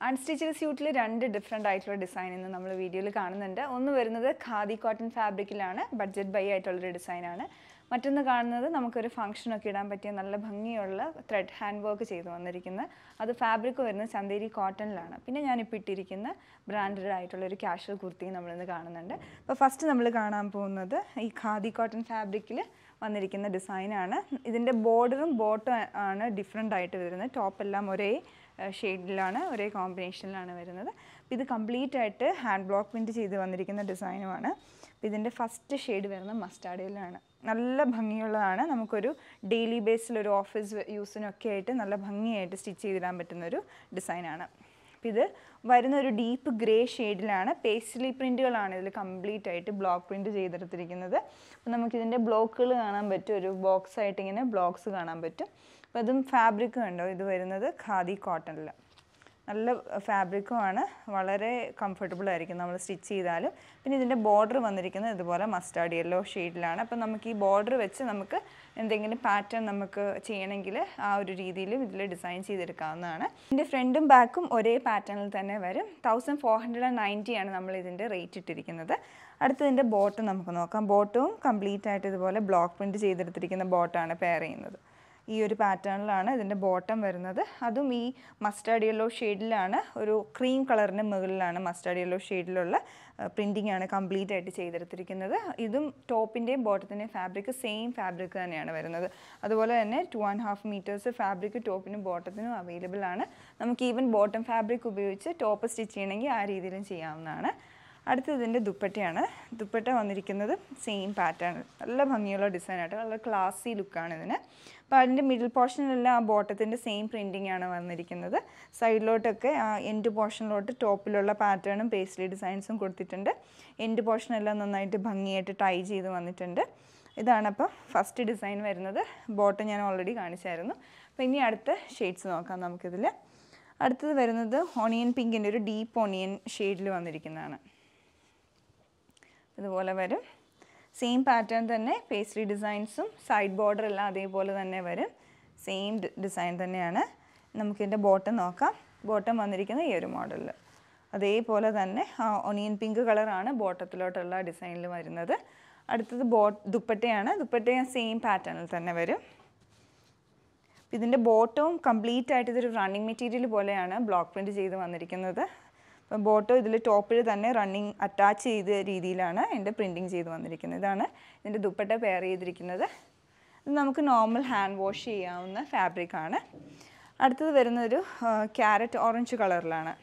unstitched സ്യൂട്ടിൽ രണ്ട് different ആയിട്ടുള്ള design ഇന്ന് നമ്മൾ വീഡിയോയിൽ കാണുന്നുണ്ട് ഒന്ന് വരുന്നത് ഖാദി കോട്ടൺ ഫാബ്രിക്കിലാണ് ബഡ്ജറ്റ് ബൈ ആയിട്ടുള്ളൊരു ഡിസൈനാണ് മറ്റൊന്ന് കാണുന്നത് നമുക്കൊരു ഫംഗ്ഷനൊക്കെ ഇടാൻ പറ്റിയ നല്ല ഭംഗിയുള്ള ത്രെഡ് ഹാൻഡ് വർക്ക് ചെയ്ത് വന്നിരിക്കുന്നത് അത് ഫാബ്രിക് വരുന്നത് ചന്തേരി കോട്ടണിലാണ് പിന്നെ ഞാനിപ്പോൾ ഇട്ടിരിക്കുന്ന ബ്രാൻഡഡ് ആയിട്ടുള്ള ഒരു കാഷ്വൽ കുർത്തിയും നമ്മളിന്ന് കാണുന്നുണ്ട് അപ്പോൾ ഫസ്റ്റ് നമ്മൾ കാണാൻ പോകുന്നത് ഈ ഖാദി കോട്ടൺ ഫാബ്രിക്കിൽ വന്നിരിക്കുന്ന ഡിസൈനാണ് ഇതിൻ്റെ ബോർഡറും ബോട്ടും ആണ് ഡിഫറെൻ്റ് ആയിട്ട് വരുന്നത് ടോപ്പ് എല്ലാം ഒരേ ഷെയ്ഡിലാണ് ഒരേ കോമ്പിനേഷനിലാണ് വരുന്നത് അപ്പോൾ ഇത് കംപ്ലീറ്റ് ആയിട്ട് ഹാൻഡ് ബ്ലോക്ക് പ്രിൻറ്റ് ചെയ്ത് വന്നിരിക്കുന്ന ഡിസൈനുമാണ് അപ്പോൾ ഇതിൻ്റെ ഫസ്റ്റ് ഷെയ്ഡ് വരുന്നത് മസ്റ്റാർഡിലാണ് നല്ല ഭംഗിയുള്ളതാണ് നമുക്കൊരു ഡെയിലി ബേസിൽ ഒരു ഓഫീസ് യൂസിനൊക്കെ ആയിട്ട് നല്ല ഭംഗിയായിട്ട് സ്റ്റിച്ച് ചെയ്തിടാൻ പറ്റുന്ന ഒരു ഡിസൈനാണ് അപ്പോൾ ഇത് വരുന്ന ഒരു ഡീപ്പ് ഗ്രേ ഷെയ്ഡിലാണ് പേസ്ലി പ്രിൻറ്റുകളാണ് ഇതിൽ കംപ്ലീറ്റ് ആയിട്ട് ബ്ലോക്ക് പ്രിൻറ്റ് ചെയ്തെടുത്തിരിക്കുന്നത് അപ്പോൾ നമുക്കിതിൻ്റെ ബ്ലോക്കുകൾ കാണാൻ പറ്റും ഒരു ബോക്സ് ആയിട്ട് ഇങ്ങനെ ബ്ലോക്സ് കാണാൻ പറ്റും അപ്പോൾ അതും ഫാബ്രിക് കണ്ടോ ഇത് വരുന്നത് ഖാദി കോട്ടണിൽ നല്ല ഫാബ്രിക്കും ആണ് വളരെ കംഫർട്ടബിൾ ആയിരിക്കും നമ്മൾ സ്റ്റിച്ച് ചെയ്താലും പിന്നെ ഇതിൻ്റെ ബോർഡർ വന്നിരിക്കുന്നത് ഇതുപോലെ മസ്റ്റാർഡ് യെല്ലോ ഷെയ്ഡിലാണ് അപ്പം നമുക്ക് ഈ ബോർഡർ വെച്ച് നമുക്ക് എന്തെങ്കിലും പാറ്റേൺ നമുക്ക് ചെയ്യണമെങ്കിൽ ആ ഒരു രീതിയിൽ ഇതിൽ ഡിസൈൻ ചെയ്തെടുക്കാവുന്നതാണ് ഇതിൻ്റെ ഫ്രണ്ടും ബാക്കും ഒരേ പാറ്റേണിൽ തന്നെ വരും thousand four hundred and ninety ആണ് നമ്മൾ ഇതിൻ്റെ റേറ്റ് ഇട്ടിരിക്കുന്നത് അടുത്തതിൻ്റെ ബോട്ടം നമുക്ക് നോക്കാം ബോട്ടവും കംപ്ലീറ്റ് ആയിട്ട് ഇതുപോലെ ബ്ലോക്ക് പ്രിൻറ്റ് ചെയ്തെടുത്തിരിക്കുന്ന ബോട്ടാണ് പെയർ ചെയ്യുന്നത് ഈ ഒരു പാറ്റേണിലാണ് ഇതിൻ്റെ ബോട്ടം വരുന്നത് അതും ഈ മസ്റ്റാർഡ് യെല്ലോ ഷെയ്ഡിലാണ് ഒരു ക്രീം കളറിൻ്റെ മുകളിലാണ് മസ്റ്റാർഡ് യെല്ലോ ഷെയ്ഡിലുള്ള പ്രിൻറ്റിംഗ് ആണ് കംപ്ലീറ്റ് ആയിട്ട് ചെയ്തെടുത്തിരിക്കുന്നത് ഇതും ടോപ്പിൻ്റെയും ബോട്ടത്തിൻ്റെയും ഫാബ്രിക് സെയിം ഫാബ്രിക് തന്നെയാണ് വരുന്നത് അതുപോലെ തന്നെ two and half meters fabric ടോപ്പിനും ബോട്ടത്തിനും അവൈലബിൾ ആണ് നമുക്ക് ഈവൻ ബോട്ടം ഫാബ്രിക് ഉപയോഗിച്ച് ടോപ്പ് സ്റ്റിച്ച് ചെയ്യണമെങ്കിൽ ആ രീതിയിലും ചെയ്യാവുന്നതാണ് അടുത്തത് ഇതിൻ്റെ ദുപ്പട്ടയാണ് ദുപ്പട്ട വന്നിരിക്കുന്നത് സെയിം പാറ്റേൺ നല്ല ഭംഗിയുള്ള ഡിസൈനായിട്ട് നല്ല ക്ലാസി ലുക്കാണ് ഇതിന് അപ്പോൾ അതിൻ്റെ മിഡിൽ പോർഷനിലെല്ലാം ആ ബോട്ടത്തിൻ്റെ സെയിം പ്രിൻറ്റിംഗ് ആണ് വന്നിരിക്കുന്നത് സൈഡിലോട്ടൊക്കെ ആ എൻഡ് പോർഷനിലോട്ട് ടോപ്പിലുള്ള പാറ്റേണും പേസ്ലി ഡിസൈൻസും കൊടുത്തിട്ടുണ്ട് എൻഡ് പോർഷനെല്ലാം നന്നായിട്ട് ഭംഗിയായിട്ട് ടൈ ചെയ്ത് വന്നിട്ടുണ്ട് ഇതാണ് അപ്പോൾ ഫസ്റ്റ് ഡിസൈൻ വരുന്നത് ബോട്ടം ഞാൻ ഓൾറെഡി കാണിച്ചായിരുന്നു അപ്പോൾ ഇനി അടുത്ത ഷെയ്ഡ്സ് നോക്കാം നമുക്കിതിൽ അടുത്തത് വരുന്നത് ഓണിയൻ പിങ്കിൻ്റെ ഒരു ഡീപ്പ് ഓണിയൻ ഷെയ്ഡിൽ വന്നിരിക്കുന്നതാണ് ഇതുപോലെ വരും സെയിം പാറ്റേൺ തന്നെ പേസ്ട്രി ഡിസൈൻസും സൈഡ് ബോർഡർ എല്ലാം അതേപോലെ തന്നെ വരും സെയിം ഡിസൈൻ തന്നെയാണ് നമുക്കിതിൻ്റെ ബോട്ടം നോക്കാം ബോട്ടം വന്നിരിക്കുന്നത് ഈ ഒരു മോഡലിൽ അതേപോലെ തന്നെ ഒണിയൻ പിങ്ക് കളറാണ് ബോട്ടത്തിലോട്ടുള്ള ഡിസൈനിൽ വരുന്നത് അടുത്തത് ബോ ദുപ്പട്ടയാണ് ദുപ്പട്ട സെയിം പാറ്റേണിൽ തന്നെ വരും ഇതിൻ്റെ ബോട്ടവും കംപ്ലീറ്റ് ആയിട്ട് ഇതൊരു റണ്ണിങ് മെറ്റീരിയൽ പോലെയാണ് ബ്ലോക്ക് പ്രിൻറ്റ് ചെയ്ത് വന്നിരിക്കുന്നത് അപ്പം ബോട്ടോ ഇതിൽ ടോപ്പിൽ തന്നെ റണ്ണിങ് അറ്റാച്ച് ചെയ്ത രീതിയിലാണ് എൻ്റെ പ്രിൻറ്റിങ് ചെയ്ത് വന്നിരിക്കുന്നത് ഇതാണ് ഇതിൻ്റെ ദുപ്പട്ട പെയർ ചെയ്തിരിക്കുന്നത് ഇത് നമുക്ക് നോർമൽ ഹാൻഡ് വാഷ് ചെയ്യാവുന്ന ഫാബ്രിക്കാണ് അടുത്തത് വരുന്നൊരു ക്യാരറ്റ് ഓറഞ്ച് കളറിലാണ്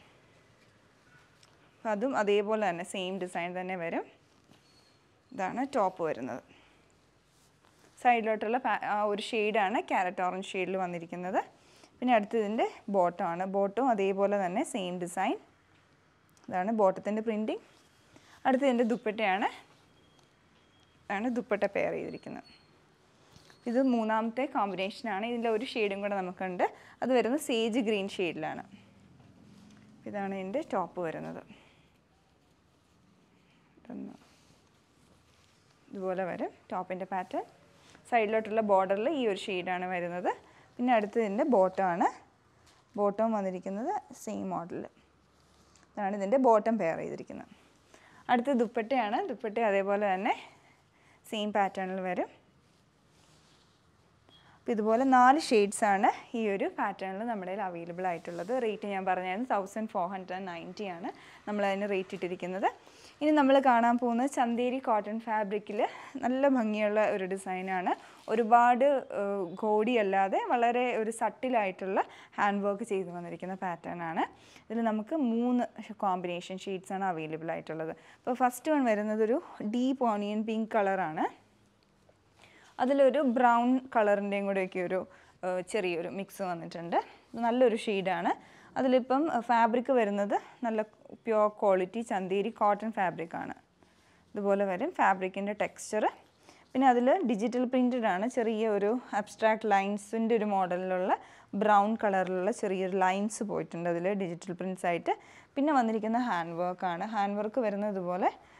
അതും അതേപോലെ തന്നെ സെയിം ഡിസൈൻ തന്നെ വരും ഇതാണ് ടോപ്പ് വരുന്നത് സൈഡിലോട്ടുള്ള ആ ഒരു ഷെയ്ഡാണ് ക്യാരറ്റ് ഓറഞ്ച് ഷെയ്ഡിൽ വന്നിരിക്കുന്നത് പിന്നെ അടുത്തതിൻ്റെ ബോട്ടമാണ് ബോട്ടും അതേപോലെ തന്നെ സെയിം ഡിസൈൻ ഇതാണ് ബോട്ടത്തിൻ്റെ പ്രിൻറ്റിങ് അടുത്തതിൻ്റെ ദുപ്പട്ടയാണ് ആണ് ദുപ്പട്ട പെയർ ചെയ്തിരിക്കുന്നത് ഇത് മൂന്നാമത്തെ കോമ്പിനേഷനാണ് ഇതിൻ്റെ ഒരു ഷെയ്ഡും കൂടെ നമുക്കുണ്ട് അത് വരുന്നത് സേജ് ഗ്രീൻ ഷെയ്ഡിലാണ് ഇതാണ് ഇതിൻ്റെ ടോപ്പ് വരുന്നത് ഇതൊന്ന് ഇതുപോലെ വരും ടോപ്പിൻ്റെ പാറ്റേൺ സൈഡിലോട്ടുള്ള ബോർഡറിൽ ഈ ഒരു ഷെയ്ഡാണ് വരുന്നത് പിന്നെ അടുത്തതിൻ്റെ ബോട്ടമാണ് ബോട്ടം വന്നിരിക്കുന്നത് സെയിം മോഡലിൽ ഇതാണ് ഇതിൻ്റെ ബോട്ടം പെയർ ചെയ്തിരിക്കുന്നത് അടുത്ത ദുപ്പട്ടയാണ് ദുപ്പട്ട അതേപോലെ തന്നെ സെയിം പാറ്റേണിൽ വരും അപ്പോൾ ഇതുപോലെ നാല് ഷെയ്ഡ്സാണ് ഈ ഒരു പാറ്റേണിൽ നമ്മുടെ കയ്യിൽ അവൈലബിൾ ആയിട്ടുള്ളത് റേറ്റ് ഞാൻ പറഞ്ഞായിരുന്നു thousand four hundred and ninety ആണ് നമ്മളതിന് റേറ്റ് ഇട്ടിരിക്കുന്നത് ഇനി നമ്മൾ കാണാൻ പോകുന്നത് ചന്തേരി കോട്ടൺ ഫാബ്രിക്കിൽ നല്ല ഭംഗിയുള്ള ഒരു ഡിസൈനാണ് ഒരുപാട് ഗോഡി അല്ലാതെ വളരെ ഒരു സട്ടിലായിട്ടുള്ള ഹാൻഡ് വർക്ക് ചെയ്ത് വന്നിരിക്കുന്ന പാറ്റേൺ ആണ് ഇതിൽ നമുക്ക് മൂന്ന് കോമ്പിനേഷൻ ഷീറ്റ്സാണ് അവൈലബിൾ ആയിട്ടുള്ളത് അപ്പോൾ ഫസ്റ്റ് വൺ വരുന്നത് ഒരു ഡീപ്പ് ഓണിയൻ പിങ്ക് കളറാണ് അതിലൊരു ബ്രൗൺ കളറിൻ്റെയും കൂടെയൊക്കെ ഒരു ചെറിയൊരു മിക്സ് വന്നിട്ടുണ്ട് നല്ലൊരു ഷെയ്ഡാണ് അതിലിപ്പം ഫാബ്രിക് വരുന്നത് നല്ല പ്യുവർ ക്വാളിറ്റി ചന്തേരി കോട്ടൺ ഫാബ്രിക്കാണ് ഇതുപോലെ വരും ഫാബ്രിക്കിൻ്റെ ടെക്സ്ചർ പിന്നെ അതിൽ ഡിജിറ്റൽ പ്രിൻറ്റഡ് ആണ് ചെറിയ ഒരു അബ്സ്ട്രാക്ട് ലൈൻസിൻ്റെ ഒരു മോഡലിലുള്ള ബ്രൗൺ കളറിലുള്ള ചെറിയൊരു ലൈൻസ് പോയിട്ടുണ്ട് അതിൽ ഡിജിറ്റൽ പ്രിൻറ്റ്സ് ആയിട്ട് പിന്നെ വന്നിരിക്കുന്ന ഹാൻഡ് വർക്കാണ് ഹാൻഡ് വർക്ക് വരുന്നത് ഇതുപോലെ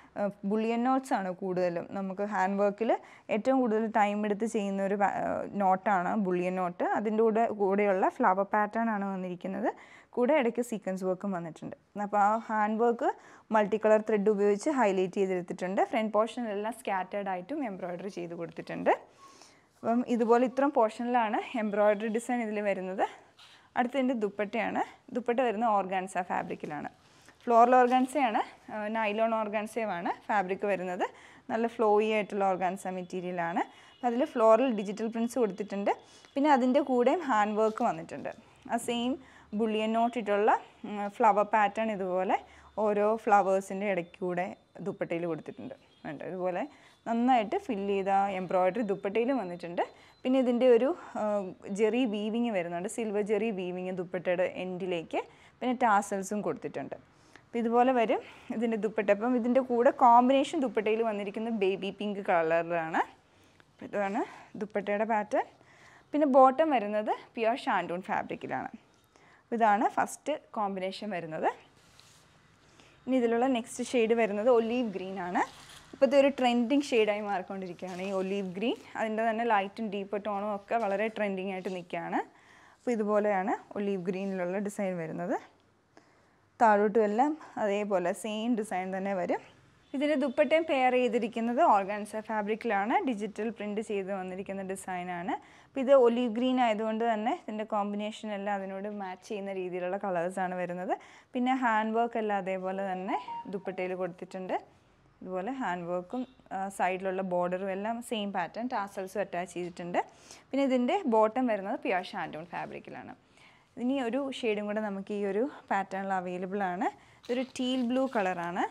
ബുള്ളിയൻ നോട്ട്സ് ആണ് കൂടുതലും നമുക്ക് ഹാൻഡ് വർക്കിൽ ഏറ്റവും കൂടുതൽ ടൈം എടുത്ത് ചെയ്യുന്ന ഒരു നോട്ടാണ് ബുള്ളിയൻ നോട്ട് അതിൻ്റെ കൂടെ കൂടെയുള്ള ഫ്ലവർ പാറ്റേൺ ആണ് വന്നിരിക്കുന്നത് കൂടെ ഇടയ്ക്ക് സീക്വൻസ് വർക്കും വന്നിട്ടുണ്ട് അപ്പോൾ ആ hand work multi colour thread ഉപയോഗിച്ച് ഹൈലൈറ്റ് ചെയ്തെടുത്തിട്ടുണ്ട് ഫ്രണ്ട് പോർഷനിലെല്ലാം സ്കാറ്റേഡ് ആയിട്ടും എംബ്രോയ്ഡറി ചെയ്ത് കൊടുത്തിട്ടുണ്ട് അപ്പം ഇതുപോലെ ഇത്രയും പോർഷനിലാണ് എംബ്രോയ്ഡറി ഡിസൈൻ ഇതിൽ വരുന്നത് അടുത്തതിൻ്റെ ദുപ്പട്ടയാണ് ദുപ്പട്ട വരുന്ന ഓർഗാൻസ ഫാബ്രിക്കിലാണ് ഫ്ലോറൽ ഓർഗാൻസയാണ് നൈലോൺ ഓർഗാൻസയുമാണ് ഫാബ്രിക് വരുന്നത് നല്ല ഫ്ലോയി ആയിട്ടുള്ള ഓർഗാൻസ മെറ്റീരിയലാണ് അതിൽ ഫ്ലോറൽ ഡിജിറ്റൽ പ്രിൻറ്റ്സ് കൊടുത്തിട്ടുണ്ട് പിന്നെ അതിൻ്റെ കൂടെയും ഹാൻഡ് വർക്ക് വന്നിട്ടുണ്ട് ആ സെയിം ബുള്ളിയൻ നോട്ടിട്ടുള്ള ഫ്ലവർ പാറ്റേൺ ഇതുപോലെ ഓരോ ഫ്ലവേഴ്സിൻ്റെ ഇടയ്ക്കൂടെ ദുപ്പട്ടയിൽ കൊടുത്തിട്ടുണ്ട് ഉണ്ട് ഇതുപോലെ നന്നായിട്ട് ഫില്ല് ചെയ്ത എംബ്രോയ്ഡറി ദുപ്പട്ടയിലും വന്നിട്ടുണ്ട് പിന്നെ ഇതിൻ്റെ ഒരു ജെറി വീവിങ് വരുന്നുണ്ട് സിൽവർ ജെറി വീവിങ് ദുപ്പട്ടയുടെ എൻഡിലേക്ക് പിന്നെ ടാസൽസും കൊടുത്തിട്ടുണ്ട് അപ്പോൾ ഇതുപോലെ വരും ഇതിൻ്റെ ദുപ്പട്ട അപ്പം ഇതിൻ്റെ കൂടെ കോമ്പിനേഷൻ ദുപ്പട്ടയിൽ വന്നിരിക്കുന്നത് ബേബി പിങ്ക് കളറിലാണ് അപ്പോൾ ഇതാണ് ദുപ്പട്ടയുടെ പാറ്റേൺ പിന്നെ ബോട്ടം വരുന്നത് പ്യുവർ ഷാൻഡൂൺ ഫാബ്രിക്കിലാണ് ഇതാണ് ഫസ്റ്റ് കോമ്പിനേഷൻ വരുന്നത് ഇനി ഇതിലുള്ള നെക്സ്റ്റ് ഷെയ്ഡ് വരുന്നത് ഒലീവ് ഗ്രീൻ ആണ് ഇപ്പോഴത്തെ ഒരു ട്രെൻഡിങ് ഷെയ്ഡായി മാറിക്കൊണ്ടിരിക്കുകയാണ് ഈ ഒലീവ് ഗ്രീൻ അതിൻ്റെ തന്നെ ലൈറ്റും ഡീപ്പ് ടോണും ഒക്കെ വളരെ ട്രെൻഡിങ് ആയിട്ട് നിൽക്കുകയാണ് അപ്പോൾ ഇതുപോലെയാണ് ഒലീവ് ഗ്രീനിലുള്ള ഡിസൈൻ വരുന്നത് താഴോട്ടും എല്ലാം അതേപോലെ സെയിം ഡിസൈൻ തന്നെ വരും ഇതിൻ്റെ ദുപ്പട്ടയും പെയർ ചെയ്തിരിക്കുന്നത് ഓർഗാൻസ ഫാബ്രിക്കിലാണ് ഡിജിറ്റൽ പ്രിൻറ്റ് ചെയ്ത് വന്നിരിക്കുന്ന ഡിസൈനാണ് അപ്പോൾ ഇത് ഒലീവ് ഗ്രീൻ ആയതുകൊണ്ട് തന്നെ ഇതിൻ്റെ കോമ്പിനേഷൻ എല്ലാം അതിനോട് മാച്ച് ചെയ്യുന്ന രീതിയിലുള്ള കളേഴ്സാണ് വരുന്നത് പിന്നെ ഹാൻഡ് വർക്ക് എല്ലാം അതേപോലെ തന്നെ ദുപ്പട്ടയിൽ കൊടുത്തിട്ടുണ്ട് ഇതുപോലെ ഹാൻഡ് വർക്കും സൈഡിലുള്ള ബോർഡറും എല്ലാം സെയിം പാറ്റേൺ ടാസൽസും അറ്റാച്ച് ചെയ്തിട്ടുണ്ട് പിന്നെ ഇതിൻ്റെ ബോട്ടം വരുന്നത് പ്യുവർ ഷാൻഡോൺ ഫാബ്രിക്കിലാണ് ഇനി ഒരു ഷെയ്ഡും കൂടെ നമുക്ക് ഈ ഒരു പാറ്റേണിൽ അവൈലബിൾ ആണ് ഇതൊരു ടീൽ ബ്ലൂ കളറാണ്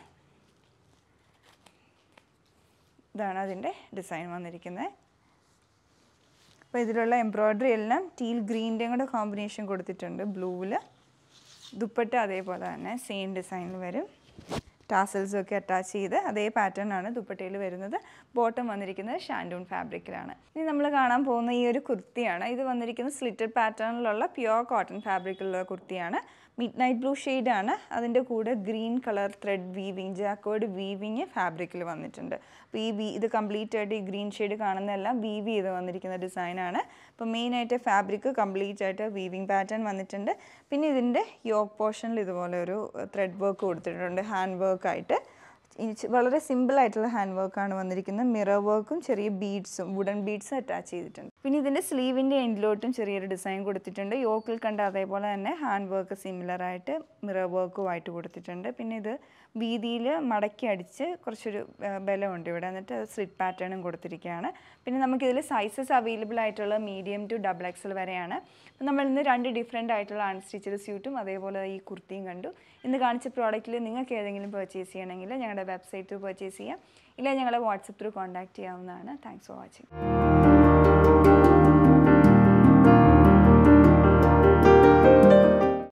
ഇതാണ് അതിൻ്റെ ഡിസൈൻ വന്നിരിക്കുന്നത് അപ്പോൾ ഇതിലുള്ള എംബ്രോയ്ഡറി എല്ലാം ടീൽ ഗ്രീൻ്റെയും കൂടെ കോമ്പിനേഷൻ കൊടുത്തിട്ടുണ്ട് ബ്ലൂവിൽ ദുപ്പട്ട അതേപോലെ തന്നെ സെയിം ഡിസൈനിൽ വരും ടാസൽസും ഒക്കെ അറ്റാച്ച് ചെയ്ത് അതേ പാറ്റേൺ ആണ് ദുപ്പട്ടയിൽ വരുന്നത് ബോട്ടം വന്നിരിക്കുന്നത് ഷാൻഡൂൺ ഫാബ്രിക്കിലാണ് ഇനി നമ്മൾ കാണാൻ പോകുന്ന ഈ ഒരു കുർത്തിയാണ് ഇത് വന്നിരിക്കുന്നത് സ്ലിറ്റഡ് പാറ്റേണിലുള്ള പ്യുവർ കോട്ടൺ ഫാബ്രിക്കിലുള്ള കുർത്തിയാണ് മിഡ് നൈറ്റ് ബ്ലൂ ആണ് അതിൻ്റെ കൂടെ green colour thread weaving jacquard weaving ഫാബ്രിക്കിൽ വന്നിട്ടുണ്ട് അപ്പോൾ ഈ വി ഇത് കംപ്ലീറ്റ് ആയിട്ട് ഈ ഗ്രീൻ ഷെയ്ഡ് കാണുന്നതെല്ലാം വീവ് ചെയ്ത് വന്നിരിക്കുന്ന ഡിസൈനാണ് അപ്പോൾ മെയിനായിട്ട് ഫാബ്രിക് കംപ്ലീറ്റ് ആയിട്ട് വീവിങ് പാറ്റേൺ വന്നിട്ടുണ്ട് പിന്നെ ഇതിൻ്റെ യോക്ക് പോർഷനിൽ ഇതുപോലെ ഒരു ത്രെഡ് വർക്ക് കൊടുത്തിട്ടുണ്ട് ഹാൻഡ് വർക്കായിട്ട് വളരെ സിമ്പിൾ ആയിട്ടുള്ള ഹാൻഡ് വർക്കാണ് വന്നിരിക്കുന്നത് മിറർ വർക്കും ചെറിയ ബീഡ്സും വുഡൻ ബീഡ്സും അറ്റാച്ച് ചെയ്തിട്ടുണ്ട് പിന്നെ ഇതിൻ്റെ സ്ലീവിൻ്റെ എൻഡിലോട്ടും ചെറിയൊരു ഡിസൈൻ കൊടുത്തിട്ടുണ്ട് യോക്കിൽ കണ്ട അതേപോലെ തന്നെ ഹാൻഡ് വർക്ക് സിമിലർ ആയിട്ട് മിറർ വർക്കുമായിട്ട് കൊടുത്തിട്ടുണ്ട് പിന്നെ ഇത് വീതിയിൽ മടക്കി അടിച്ച് കുറച്ചൊരു ആ, ബലമുണ്ട് ഇവിടെ എന്നിട്ട് സ്ലിറ്റ് പാറ്റേണും കൊടുത്തിരിക്കുകയാണ് പിന്നെ നമുക്കിതിൽ സൈസസ് അവൈലബിൾ ആയിട്ടുള്ള മീഡിയം ടു ഡബിൾ എക്സൽ വരെയാണ് അപ്പം നമ്മൾ ഇന്ന് രണ്ട് ഡിഫറെൻ്റ് ആയിട്ടുള്ള അൺസ്റ്റിച്ചഡ് സ്യൂട്ടും അതേപോലെ ഈ കുർത്തിയും കണ്ടു ഇന്ന് കാണിച്ച പ്രോഡക്റ്റിൽ നിങ്ങൾക്ക് ഏതെങ്കിലും പർച്ചേസ് ചെയ്യണമെങ്കിൽ ഞങ്ങളുടെ വെബ്സൈറ്റ് ത്രൂ പർച്ചേസ് ചെയ്യാം ഇല്ല ഞങ്ങളെ വാട്സപ്പ് ത്രൂ കോൺടാക്ട് ചെയ്യാവുന്നതാണ് താങ്ക്സ് ഫോർ വാച്ചിങ്